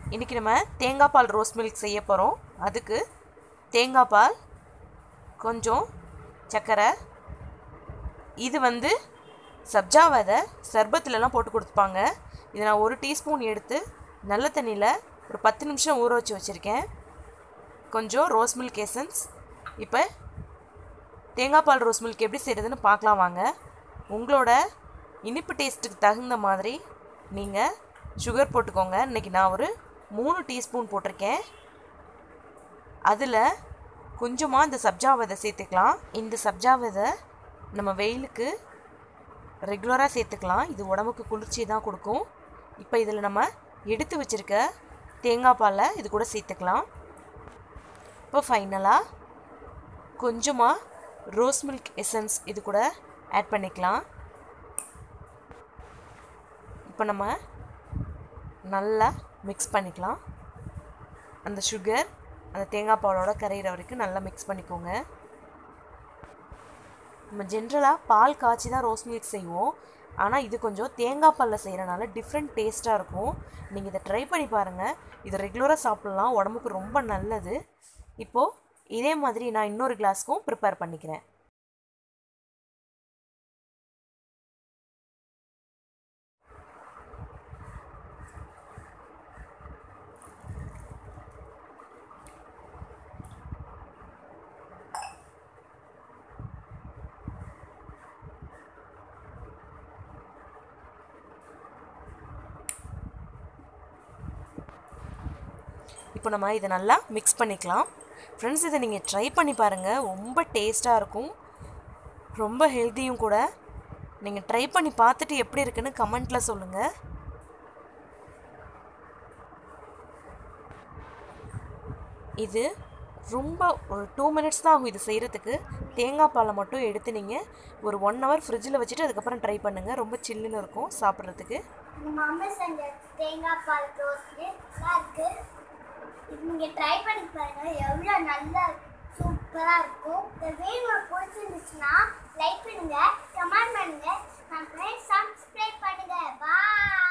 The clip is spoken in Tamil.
இன்றைக்கி நம்ம தேங்காய் பால் ரோஸ் மில்க் செய்ய போகிறோம் அதுக்கு தேங்காய் பால் கொஞ்சம் சர்க்கரை இது வந்து சப்ஜா விதை சர்பத்துலலாம் போட்டு கொடுத்துப்பாங்க இதை நான் ஒரு டீஸ்பூன் எடுத்து நல்ல தண்ணியில் ஒரு பத்து நிமிஷம் ஊற வச்சு வச்சுருக்கேன் கொஞ்சம் ரோஸ் மில்க் எசன்ஸ் இப்போ தேங்காய் பால் ரோஸ் மில்க் எப்படி செய்கிறதுன்னு பார்க்கலாம் வாங்க உங்களோட இனிப்பு டேஸ்ட்டுக்கு தகுந்த மாதிரி நீங்கள் சுகர் போட்டுக்கோங்க இன்றைக்கி நான் ஒரு மூணு டீஸ்பூன் போட்டிருக்கேன் அதில் கொஞ்சமாக இந்த சப்ஜா விதை சேர்த்துக்கலாம் இந்த சப்ஜா விதை நம்ம வெயிலுக்கு ரெகுலராக சேர்த்துக்கலாம் இது உடம்புக்கு குளிர்ச்சி தான் கொடுக்கும் இப்போ இதில் நம்ம எடுத்து வச்சுருக்க தேங்காய் பாலை இது கூட சேர்த்துக்கலாம் இப்போ ஃபைனலாக கொஞ்சமாக ரோஸ் மில்க் எசன்ஸ் இது கூட ஆட் பண்ணிக்கலாம் இப்போ நம்ம நல்லா மிக்ஸ் பண்ணிக்கலாம் அந்த சுகர் அந்த தேங்காய் பாலோட கரையிற வரைக்கும் நல்லா மிக்ஸ் பண்ணிக்கோங்க நம்ம ஜென்ரலாக பால் காய்ச்சி தான் ரோஸ் மில்க் செய்வோம் ஆனால் இது கொஞ்சம் தேங்காய் பாலில் செய்கிறனால டிஃப்ரெண்ட் டேஸ்ட்டாக இருக்கும் நீங்கள் இதை ட்ரை பண்ணி பாருங்கள் இதை ரெகுலராக சாப்பிட்லாம் உடம்புக்கு ரொம்ப நல்லது இப்போது இதே மாதிரி நான் இன்னொரு கிளாஸ்க்கும் ப்ரிப்பேர் பண்ணிக்கிறேன் இப்போ நம்ம இதை நல்லா மிக்ஸ் பண்ணிக்கலாம் ஃப்ரெண்ட்ஸ் இதை நீங்கள் ட்ரை பண்ணி பாருங்கள் ரொம்ப டேஸ்ட்டாக இருக்கும் ரொம்ப ஹெல்த்தியும் கூட நீங்கள் ட்ரை பண்ணி பார்த்துட்டு எப்படி இருக்குன்னு கமெண்ட்டில் சொல்லுங்கள் இது ரொம்ப ஒரு டூ மினிட்ஸ் தான் ஆகும் இது செய்கிறதுக்கு தேங்காய் பாலை மட்டும் எடுத்து நீங்கள் ஒரு ஒன் ஹவர் ஃப்ரிட்ஜில் வச்சுட்டு அதுக்கப்புறம் ட்ரை பண்ணுங்கள் ரொம்ப சில்லுன்னு இருக்கும் சாப்பிட்றதுக்கு நம்ம அம்மா செஞ்ச தேங்காய் பால் ரோஸ்ட் நல்லா இருக்கு இது நீங்க ட்ரை பண்ணி பாருங்க எவ்வளோ நல்லா சூப்பரா இருக்கும் இந்த வீடியோ பிடிச்சிருந்துச்சுன்னா லைக் பண்ணுங்க கமெண்ட் பண்ணுங்க நம்ம சப்ஸ்கிரைப் பண்ணுங்க பாய்